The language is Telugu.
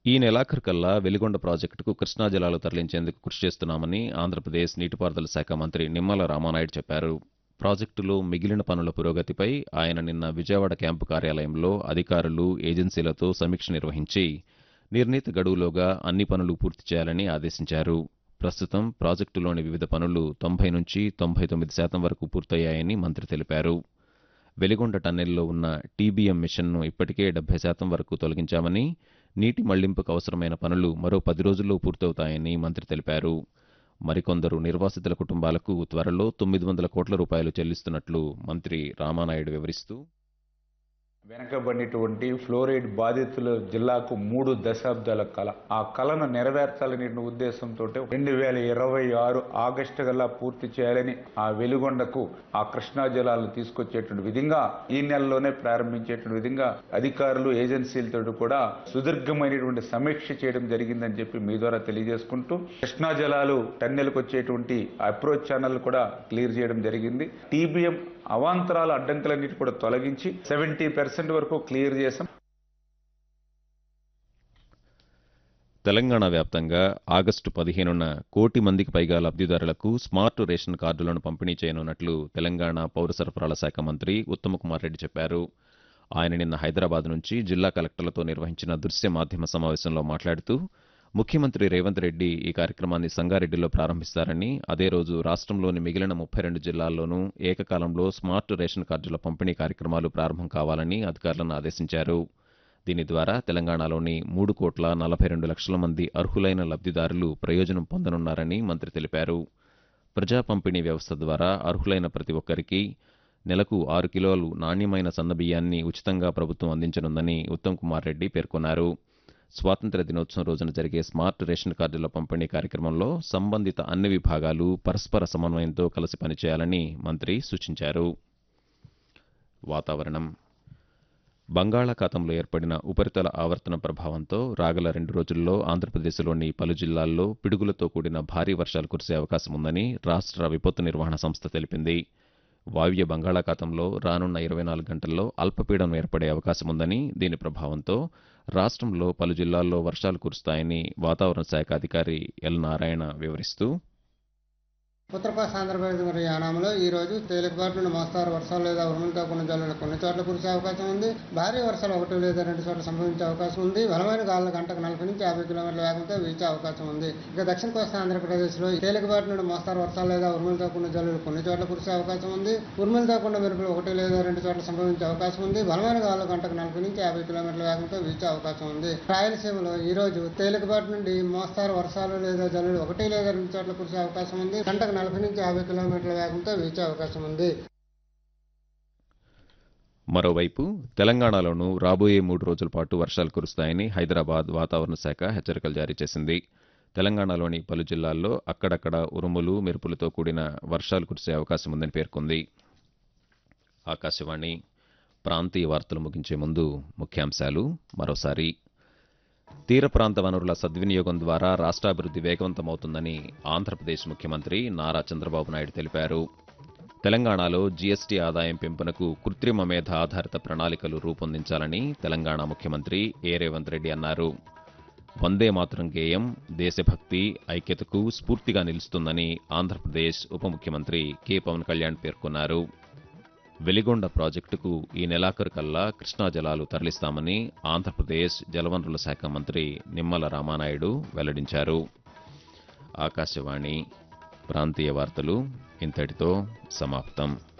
ఈ నెలాఖరు కల్లా వెలిగొండ ప్రాజెక్టుకు కృష్ణా జలాలు తరలించేందుకు కృషి చేస్తున్నామని ఆంధ్రప్రదేశ్ నీటిపారుదల శాఖ మంత్రి నిమ్మల రామానాయుడు చెప్పారు ప్రాజెక్టులో మిగిలిన పనుల పురోగతిపై ఆయన నిన్న విజయవాడ క్యాంపు కార్యాలయంలో అధికారులు ఏజెన్సీలతో సమీక్ష నిర్వహించి నిర్ణీత గడువులోగా అన్ని పనులు పూర్తి చేయాలని ఆదేశించారు ప్రస్తుతం ప్రాజెక్టులోని వివిధ పనులు తొంభై నుంచి తొంభై తొమ్మిది శాతం వరకు పూర్తయ్యాయని మంత్రి తెలిపారు వెలిగొండ టన్నెల్లో ఉన్న టీబీఎం మిషన్ను ఇప్పటికే డెబ్బై శాతం వరకు తొలగించామని నీటి మళ్లింపుకు అవసరమైన పనులు మరో పది రోజుల్లో పూర్తవుతాయని మంత్రి తెలిపారు మరికొందరు నిర్వాసితుల కుటుంబాలకు త్వరలో తొమ్మిది వందల కోట్ల రూపాయలు చెల్లిస్తున్నట్లు మంత్రి రామానాయుడు వివరిస్తూ వెనకబడినటువంటి ఫ్లోరైడ్ బాధితుల జిల్లాకు మూడు దశాబ్దాల కళ ఆ కళను నెరవేర్చాలనే ఉద్దేశంతో రెండు వేల ఇరవై ఆరు ఆగస్టు గల్లా పూర్తి చేయాలని ఆ వెలుగొండకు ఆ కృష్ణా జలాలను తీసుకొచ్చేటువంటి విధంగా ఈ నెలలోనే ప్రారంభించేటువంటి విధంగా అధికారులు ఏజెన్సీలతో కూడా సుదీర్ఘమైనటువంటి సమీక్ష చేయడం జరిగిందని చెప్పి మీ ద్వారా తెలియజేసుకుంటూ కృష్ణా జలాలు టన్నెలకు వచ్చేటువంటి అప్రోచ్ ఛానల్ కూడా క్లియర్ చేయడం జరిగింది టీబీఎం అవాంతరాల అడ్డంకులన్నిటి కూడా తొలగించి సెవెంటీ పర్సెంట్ వరకు క్లియర్ చేశాం తెలంగాణ వ్యాప్తంగా ఆగస్టు పదిహేనున కోటి మందికి పైగా లబ్ధిదారులకు స్మార్ట్ రేషన్ కార్డులను పంపిణీ చేయనున్నట్లు తెలంగాణ పౌర సరఫరాల శాఖ మంత్రి ఉత్తమకుమార్ రెడ్డి చెప్పారు ఆయన నిన్న హైదరాబాద్ నుంచి జిల్లా కలెక్టర్లతో నిర్వహించిన దృశ్య మాధ్యమ సమావేశంలో మాట్లాడుతూ ముఖ్యమంత్రి రేవంత్ రెడ్డి ఈ కార్యక్రమాన్ని సంగారెడ్డిలో ప్రారంభిస్తారని అదే రోజు రాష్ట్రంలోని మిగిలిన ముప్పై రెండు జిల్లాల్లోనూ ఏకకాలంలో స్మార్ట్ రేషన్ కార్డుల పంపిణీ కార్యక్రమాలు ప్రారంభం కావాలని అధికారులను ఆదేశించారు దీని ద్వారా తెలంగాణలోని మూడు కోట్ల నలభై రెండు లక్షల మంది అర్హులైన లబ్ధిదారులు ప్రయోజనం పొందనున్నారని మంత్రి తెలిపారు ప్రజా పంపిణీ వ్యవస్థ ద్వారా అర్హులైన ప్రతి ఒక్కరికి నెలకు ఆరు కిలోలు నాణ్యమైన సన్నబియ్యాన్ని ఉచితంగా ప్రభుత్వం అందించనుందని ఉత్తమ్ కుమార్ రెడ్డి పేర్కొన్నారు స్వాతంత్ర దినోత్సవం రోజున జరిగే స్మార్ట్ రేషన్ కార్డుల పంపిణీ కార్యక్రమంలో సంబంధిత అన్ని విభాగాలు పరస్పర సమన్వయంతో కలిసి పనిచేయాలని మంత్రి సూచించారు వాతావరణం బంగాళాఖాతంలో ఏర్పడిన ఉపరితల ఆవర్తన ప్రభావంతో రాగల రెండు రోజుల్లో ఆంధ్రప్రదేశ్లోని పలు జిల్లాల్లో పిడుగులతో కూడిన భారీ వర్షాలు కురిసే అవకాశం ఉందని రాష్ట్ర విపత్తు నిర్వహణ సంస్థ తెలిపింది వాయువ్య బంగాళాఖాతంలో రానున్న ఇరవై నాలుగు గంటల్లో అల్పపీడనం ఏర్పడే అవకాశం ఉందని దీని ప్రభావంతో రాష్ట్రంలో పలు జిల్లాల్లో వర్షాలు కురుస్తాయని వాతావరణ శాఖ అధికారి ఎల్ నారాయణ వివరిస్తూ ఉత్తర కోస్తా ఆంధ్రప్రదేశ్ మరియు యానాంలో ఈ రోజు తేలికపాటి నుండి మోస్తారు వర్షాలు లేదా ఉరుములతో కూడిన జల్లులు కొన్ని చోట్ల కురిసే అవకాశం ఉంది భారీ వర్షాలు ఒకటి లేదా రెండు చోట్ల సంభవించే అవకాశం ఉంది బలమైన గాలులు గంటకు నలభై నుంచి యాభై కిలోమీటర్ల వేగంతో వీచే అవకాశం ఉంది ఇక దక్షిణ కోస్తా ఆంధ్రప్రదేశ్ లో తేలికపాటి నుండి మోస్తారు వర్షాలు లేదా ఉరుములతో కూడిన జల్లులు కొన్ని చోట్ల కురిసే అవకాశం ఉంది ఉరుములతో కూడిన మెరుపులు ఒకటి లేదా రెండు చోట్ల సంభవించే అవకాశం ఉంది బలమైన గాలులు గంటకు నలభై నుంచి యాభై కిలోమీటర్ల వేగంతో వీచే అవకాశం ఉంది రాయలసీమలో ఈ రోజు తేలికపాటి నుండి మోస్తారు వర్షాలు లేదా జల్లులు ఒకటి లేదా రెండు చోట్ల కురిసే అవకాశం ఉంది గంటకు నలభై నుంచి యాభై కిలోమీటర్ల వేగంతో వీచే అవకాశం ఉంది మరోవైపు తెలంగాణలోనూ రాబోయే మూడు రోజుల పాటు వర్షాలు కురుస్తాయని హైదరాబాద్ వాతావరణ శాఖ హెచ్చరికలు జారీ చేసింది తెలంగాణలోని పలు జిల్లాల్లో అక్కడక్కడ ఉరుములు మెరుపులతో కూడిన వర్షాలు కురిసే అవకాశం ఉందని పేర్కొంది ఆకాశవాణి ప్రాంతీయ వార్తలు ముగించే ముందు ముఖ్యాంశాలు మరోసారి తీర ప్రాంత వనరుల సద్వినియోగం ద్వారా రాష్ట్రాభివృద్ధి వేగవంతమవుతుందని ఆంధ్రప్రదేశ్ ముఖ్యమంత్రి నారా చంద్రబాబు నాయుడు తెలిపారు తెలంగాణలో జీఎస్టీ ఆదాయం పెంపునకు కృత్రిమ మేధ ఆధారిత ప్రణాళికలు రూపొందించాలని తెలంగాణ ముఖ్యమంత్రి ఏ రేవంత్ రెడ్డి అన్నారు వందే మాతరం గేయం దేశభక్తి ఐక్యతకు స్ఫూర్తిగా నిలుస్తుందని ఆంధ్రప్రదేశ్ ఉప ముఖ్యమంత్రి కె పవన్ కళ్యాణ్ పేర్కొన్నారు వెలిగొండ ప్రాజెక్టుకు ఈ నెలాఖరు కల్లా కృష్ణా జలాలు తరలిస్తామని ఆంధ్రప్రదేశ్ జలవనరుల శాఖ మంత్రి నిమ్మల రామానాయుడు వెల్లడించారు ఆకాశవాణి ప్రాంతీయ వార్తలు ఇంతటితో సమాప్తం